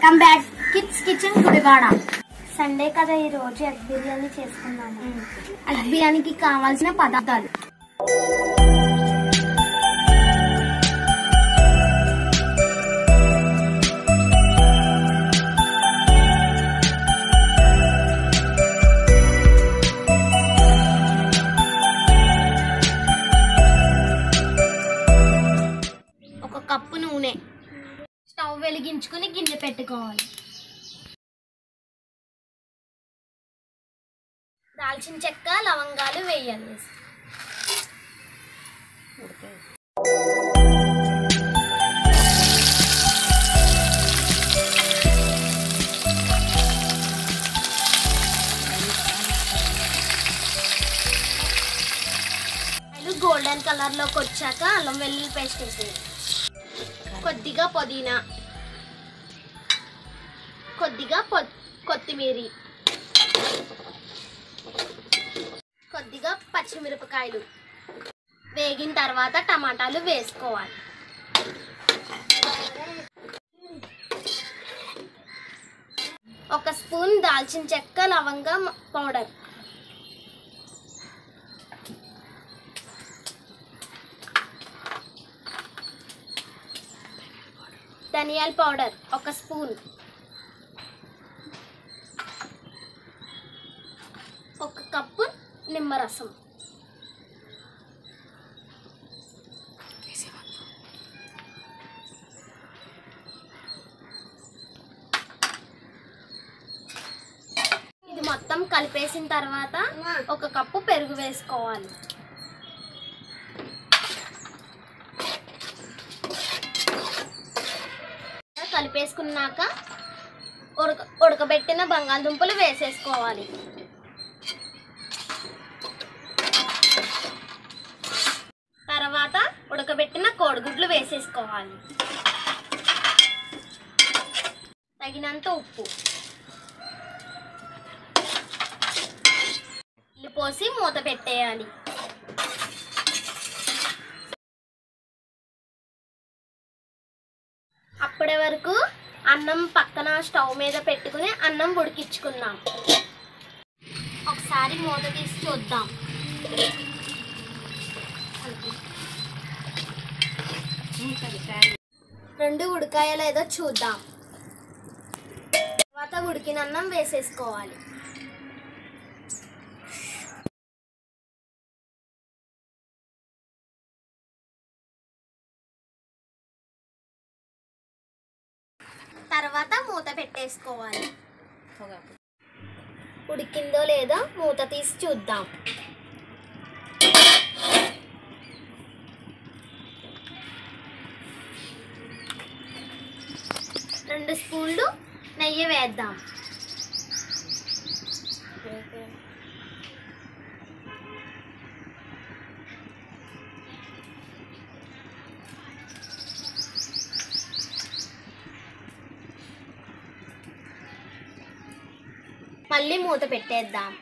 Welcome back kids kitchen Gudivada Sunday కదా ఈ రోజు ఎగ్ బిర్యానీ చేసుకున్నాము ఎగ్ బిర్యానీకి కావాల్సిన పదార్థాలు ఒక కప్పు నూనె స్టవ్ వెలిగించుకుని గిన్నె పెట్టుకోవాలి దాల్చిన చెక్క లవంగాలు వేయాలి గోల్డెన్ కలర్ లోకి వచ్చాక అల్లం వెల్లుల్లి పేస్ట్ వేసేది కొద్దిగా పుదీనా కొద్దిగా పొ- కొత్తిమీరి కొద్దిగా పచ్చిమిరపకాయలు వేగిన తర్వాత టమాటాలు వేసుకోవాలి ఒక స్పూన్ దాల్చిన చెక్క లవంగ పౌడర్ ధనియాల పౌడర్ ఒక స్పూన్ ఒక కప్పు నిమ్మరసం ఇది మొత్తం కలిపేసిన తర్వాత ఒక కప్పు పెరుగు వేసుకోవాలి కలిపేసుకున్నాక ఉడక ఉడకబెట్టిన బంగాళదుంపలు వేసేసుకోవాలి తర్వాత ఉడకబెట్టిన కోడిగుడ్లు వేసేసుకోవాలి తగినంత ఉప్పు నీళ్ళు పోసి మూత పెట్టేయాలి అప్పటి వరకు అన్నం పక్కన స్టవ్ మీద పెట్టుకుని అన్నం ఉడికించుకుందాం ఒకసారి మూత తీసి చూద్దాం రెండు ఉడకాయో లేదో చూద్దాం తర్వాత ఉడికిన అన్నం వేసేసుకోవాలి తర్వాత మూత పెట్టేసుకోవాలి ఉడికిందో లేదో మూత తీసి చూద్దాం రెండు స్పూన్లు నెయ్యి వేద్దాం మళ్ళీ మూత పెట్టేద్దాం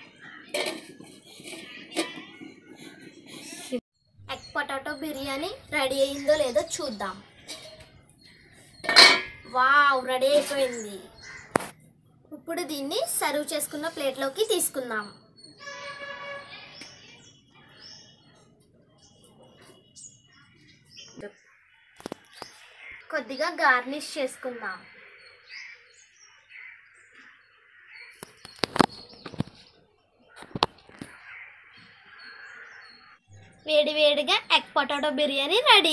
ఎగ్ పొటాటో బిర్యానీ రెడీ అయిందో లేదో చూద్దాం వావ్ రెడీ అయిపోయింది ఇప్పుడు దీన్ని సర్వ్ చేసుకున్న ప్లేట్లోకి తీసుకుందాం కొద్దిగా గార్నిష్ చేసుకుందాం వేడి వేడిగా egg potato biryani ready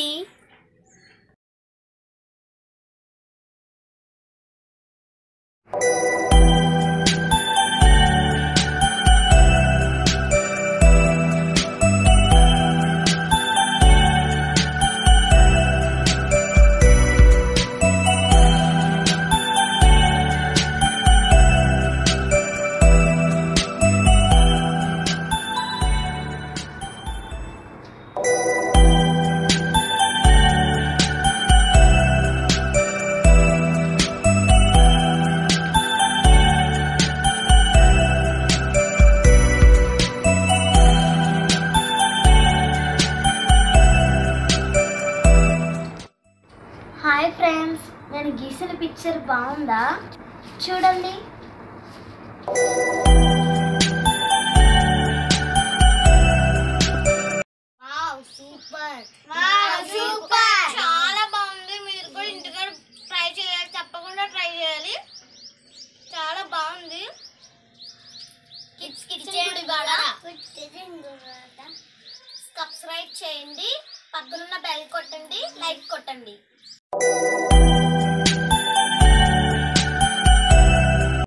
hi friends నేను గీసిన పిక్చర్ బాగుందా చూడండి సూపర్ సూపర్ చాలా బాగుంది మీరు కూడా ఇంటికాడ ట్రై చేయాలి తప్పకుండా ట్రై చేయాలి చాలా బాగుంది కిడ్స్ కిచెన్ గుడివాడ. సబ్స్క్రైబ్ చేయండి పక్కనున్న బెల్ కొట్టండి లైక్ కొట్టండి